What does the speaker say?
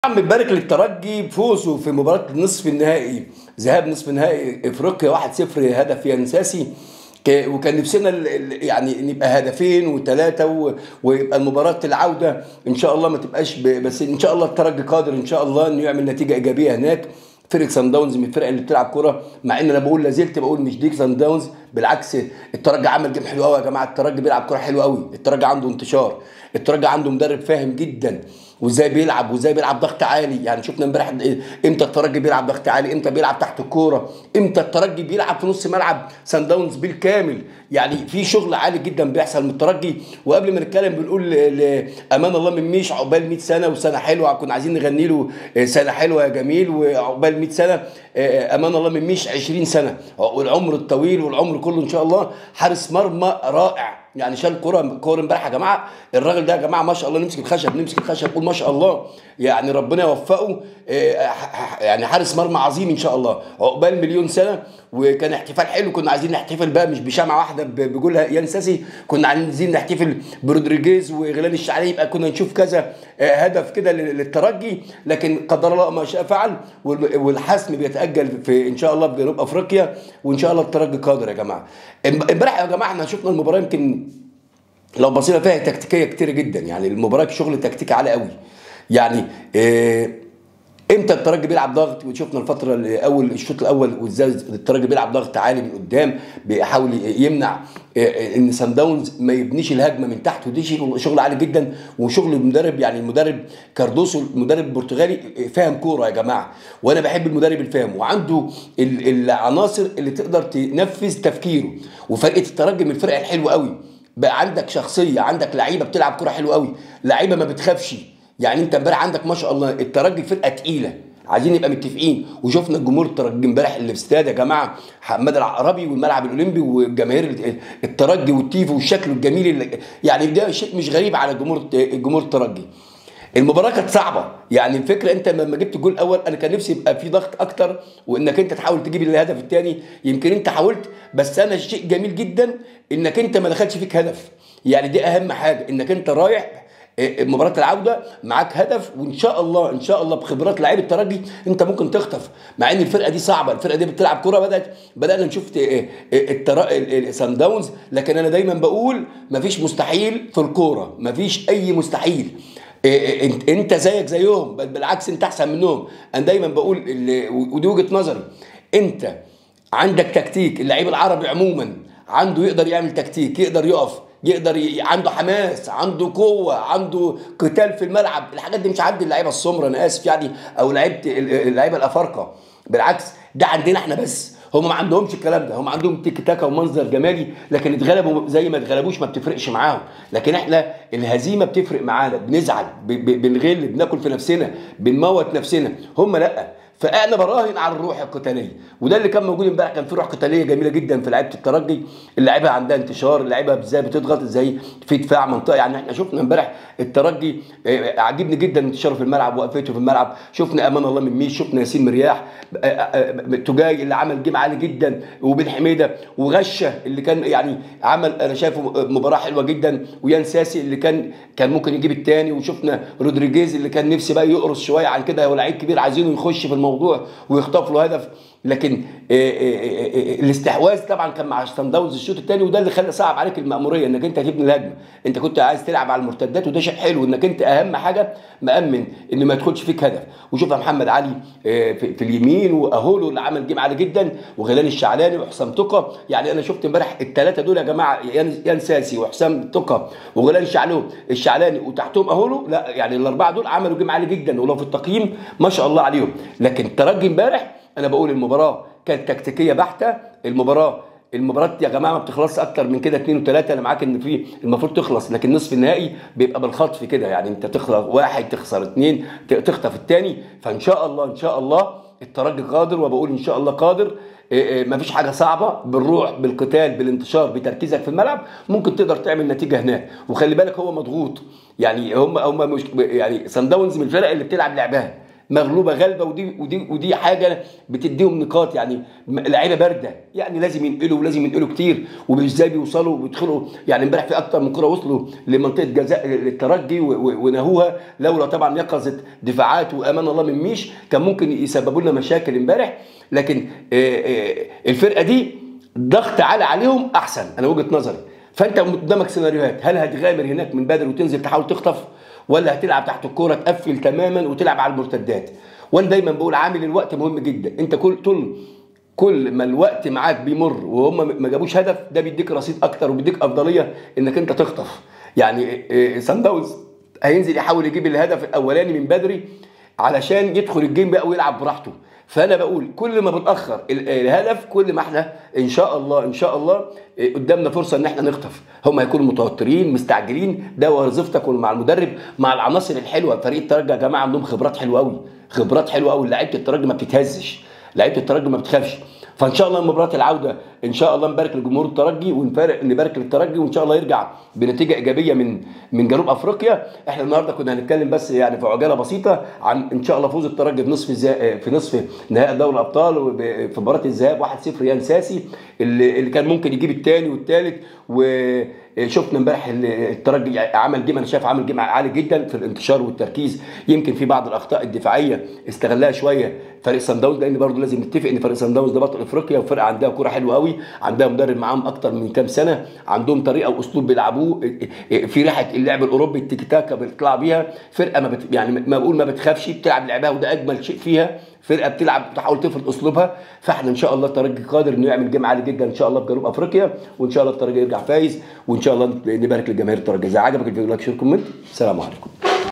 طبعا بنبارك للترجي بفوزه في مباراه نصف النهائي ذهاب نصف نهائي افريقيا 1-0 هدف ينساسي ك- وكان نفسنا ال- ال- يعني نبقى هدفين وثلاثه و- ويبقى المباراه العوده ان شاء الله ما تبقاش ب- بس ان شاء الله الترجي قادر ان شاء الله انه يعمل نتيجه ايجابيه هناك فرقه سان داونز من الفرق اللي بتلعب كوره مع ان انا بقول لازلت بقول مش ديك سان داونز بالعكس الترجي عمل جيم حلو قوي يا جماعه الترجي بيلعب كوره حلوه قوي الترجي عنده انتشار الترجي عنده مدرب فاهم جدا وازاي بيلعب وازاي بيلعب ضغط عالي يعني شفنا امبارح امتى الترجي بيلعب ضغط عالي امتى بيلعب تحت الكوره امتى الترجي بيلعب في نص ملعب سان داونز بالكامل يعني في شغل عالي جدا بيحصل من الترجي وقبل ما نتكلم بنقول ل- ل- امان الله من ميش عقبال 100 سنه وسنه حلوه كنا عايزين نغني له سنه حلوه يا جميل وعقبال 100 سنه امان الله من ميش 20 سنه والعمر الطويل والعمر كله ان شاء الله حارس مرمى رائع يعني شال كوره كوره امبارح يا جماعه الراجل ده يا جماعه ما شاء الله نمسك الخشب نمسك الخشب نقول ما شاء الله يعني ربنا يوفقه آه، ح- ح- يعني حارس مرمى عظيم ان شاء الله عقبال مليون سنه وكان احتفال حلو كنا عايزين نحتفل بقى مش بشمعه واحده ب- بجولها ينسسي كنا عايزين نحتفل برودريجيز وغلال الشعري يبقى كنا نشوف كذا آه، هدف كده لل- للترجي لكن قدر الله ما شاء فعل وال- والحسم بيتاجل في ان شاء الله في جنوب افريقيا وان شاء الله الترجي قادر يا جماعه امبارح يا جماعه احنا شفنا المباراه يمكن لو بصينا فيها تكتيكيه كتير جدا يعني المباراه شغل تكتيكي عالي قوي يعني آه، امتى الترجي بيلعب ضغط وشفنا الفتره الاول الشوط الاول وازاي الترجي بيلعب ضغط عالي من قدام بيحاول يمنع آه، ان سان داونز ما يبنيش الهجمه من تحت ودي شغل شغل عالي جدا وشغل المدرب يعني المدرب كاردوسو المدرب البرتغالي فاهم كوره يا جماعه وانا بحب المدرب الفاهم وعنده ال- العناصر اللي تقدر تنفذ تفكيره وفرقه الترجي من الفرق الحلوه قوي بقى عندك شخصيه عندك لعيبه بتلعب كوره حلوه قوي لعيبه ما بتخافش يعني انت امبارح عندك ما شاء الله الترجي فرقه تقيله عايزين نبقى متفقين وشفنا الجمهور الترجي امبارح اللي في استاد يا جماعه حماد العقربي والملعب الاولمبي والجماهير الترجي والتيفو والشكل الجميل اللي يعني ده شيء مش غريب على جمهور الجمهور الترجي المباراه كانت صعبه يعني الفكره انت لما جبت الجول الاول انا كان نفسي يبقى في ضغط اكتر وانك انت تحاول تجيب الهدف الثاني يمكن انت حاولت بس انا شيء جميل جدا انك انت ما دخلش فيك هدف يعني دي اهم حاجه انك انت رايح إيه، مباراه العوده معاك هدف وان شاء الله ان شاء الله بخبرات لعيب الترجي انت ممكن تخطف مع ان الفرقه دي صعبه الفرقه دي بتلعب كوره بدات بدانا نشوف إيه، إيه، الترا سان داونز لكن انا دايما بقول مفيش مستحيل في الكوره مفيش اي مستحيل إيه، انت انت زيك زيهم بل بالعكس انت احسن منهم انا دايما بقول اللي- ودي وجهه نظري انت عندك تكتيك اللعيب العربي عموما عنده يقدر يعمل تكتيك يقدر يقف يقدر ي... عنده حماس عنده قوه عنده قتال في الملعب الحاجات دي مش عند اللعيبه السمراء انا اسف يعني او لعيبه اللعيبه الافارقه بالعكس ده عندنا احنا بس هم ما عندهمش الكلام ده هم عندهم تيك تاكا ومنظر جمالي لكن اتغلبوا زي ما اتغلبوش ما بتفرقش معاهم لكن احنا الهزيمه بتفرق معانا بنزعل ب... ب... بنغل بناكل في نفسنا بنموت نفسنا هم لا فانا براهن على الروح القتاليه وده اللي كان موجود امبارح كان في روح قتاليه جميله جدا في لعيبه الترجي اللعيبه عندها انتشار اللعيبه ازاي بتضغط ازاي في دفاع منطقه يعني احنا شفنا امبارح الترجي آه، عجبني جدا انتشاره في الملعب وقفته في الملعب شفنا امان الله من ميش شفنا ياسين مرياح آه، آه، آه، تجاي اللي عمل جيم عالي جدا وبن حميده وغشه اللي كان يعني عمل انا شايفه مباراه حلوه جدا ويان ساسي اللي كان كان ممكن يجيب الثاني وشفنا رودريجيز اللي كان نفسي بقى يقرص شويه عن كده هو لعيب كبير عايزينه يخش في الموضوع ويخطف له هدف لكن آه، آه، آه، آه، الاستحواذ طبعا كان مع سان داونز الشوط الثاني وده اللي خلى صعب عليك المأموريه انك انت تبني الهجمه انت كنت عايز تلعب على المرتدات وده شيء حلو انك انت اهم حاجه مأمن ان ما يدخلش فيك هدف وشوف محمد علي آه، في في اليمين واهولو اللي عمل جيم عالي جدا وغيلان الشعلاني وحسام تقى يعني انا شفت امبارح الثلاثه دول يا جماعه يان يان ساسي وحسام تقى وغيلان الشعلاني الشعلاني وتحتهم اهولو لا يعني الاربعه دول عملوا جيم عالي جدا ولو في التقييم ما شاء الله عليهم لكن الترجي امبارح انا بقول المباراه كانت تكتيكيه بحته المباراه المباراه يا جماعه ما بتخلصش اكتر من كده اثنين وثلاثه انا معاك ان في المفروض تخلص لكن نصف النهائي بيبقى بالخطف كده يعني انت تخسر واحد تخسر اثنين ت- تخطف الثاني فان شاء الله ان شاء الله الترجي قادر وبقول ان شاء الله قادر ما فيش حاجه صعبه بالروح بالقتال بالانتشار بتركيزك في الملعب ممكن تقدر تعمل نتيجه هناك وخلي بالك هو مضغوط يعني هم هم مش يعني سان داونز من الفرق اللي بتلعب لعبها مغلوبه غالبه ودي ودي ودي حاجه بتديهم نقاط يعني م- لعيبه بارده يعني لازم ينقلوا ولازم ينقلوا كتير وازاي بيوصلوا وبيدخلوا يعني امبارح في اكتر من كره وصلوا لمنطقه جزاء الترجي و- و- ونهوها لولا طبعا يقظه دفاعات وامان الله من ميش كان ممكن يسببوا لنا مشاكل امبارح لكن آه، آه، الفرقه دي ضغط عالي عليهم احسن انا وجهه نظري فانت قدامك سيناريوهات هل هتغامر هناك من بدري وتنزل تحاول تخطف ولا هتلعب تحت الكوره تقفل تماما وتلعب على المرتدات وانا دايما بقول عامل الوقت مهم جدا انت كل طول كل ما الوقت معاك بيمر وهم ما جابوش هدف ده بيديك رصيد اكتر وبيديك افضليه انك انت تخطف يعني سان داونز هينزل يحاول يجيب الهدف الاولاني من بدري علشان يدخل الجيم بقى ويلعب براحته فانا بقول كل ما بنأخر ال- الهدف كل ما احنا ان شاء الله ان شاء الله إيه، قدامنا فرصه ان احنا نخطف هم هيكونوا متوترين مستعجلين ده وظيفتك مع المدرب مع العناصر الحلوه فريق الترجي يا جماعه عندهم خبرات حلوه قوي خبرات حلوه قوي لعيبه الترجي ما بتتهزش لعيبه الترجي ما بتخافش فان شاء الله مباراه العوده ان شاء الله نبارك لجمهور الترجي ونفارق نبارك للترجي وان شاء الله يرجع بنتيجه ايجابيه من من جنوب افريقيا احنا النهارده كنا هنتكلم بس يعني في عجاله بسيطه عن ان شاء الله فوز الترجي في نصف الزا... في نصف نهائي دوري الابطال وب- في مباراه الذهاب 1-0 يان ساسي اللي, اللي كان ممكن يجيب الثاني والثالث وشفنا امبارح ال- الترجي عمل جيم انا شايف عمل جيم عالي جدا في الانتشار والتركيز يمكن في بعض الاخطاء الدفاعيه استغلها شويه فريق سان داونز لان برضه لازم نتفق ان فريق سان داونز ده بطل افريقيا وفرقه عندها كوره حلوه قوي عندها مدرب معاهم اكتر من كام سنه عندهم طريقه واسلوب بيلعبوه في ريحه اللعب الاوروبي التيكي تاكا بتطلع بيها فرقه ما بت يعني ما بقول ما بتخافش بتلعب لعبها وده اجمل شيء فيها فرقه بتلعب بتحاول تفرض اسلوبها فاحنا ان شاء الله الترجي قادر انه يعمل جيم عالي جدا ان شاء الله في جنوب افريقيا وان شاء الله الترجي يرجع فايز وان شاء الله نبارك لجماهير الترجي اذا عجبك الفيديو لايك شير كومنت السلام عليكم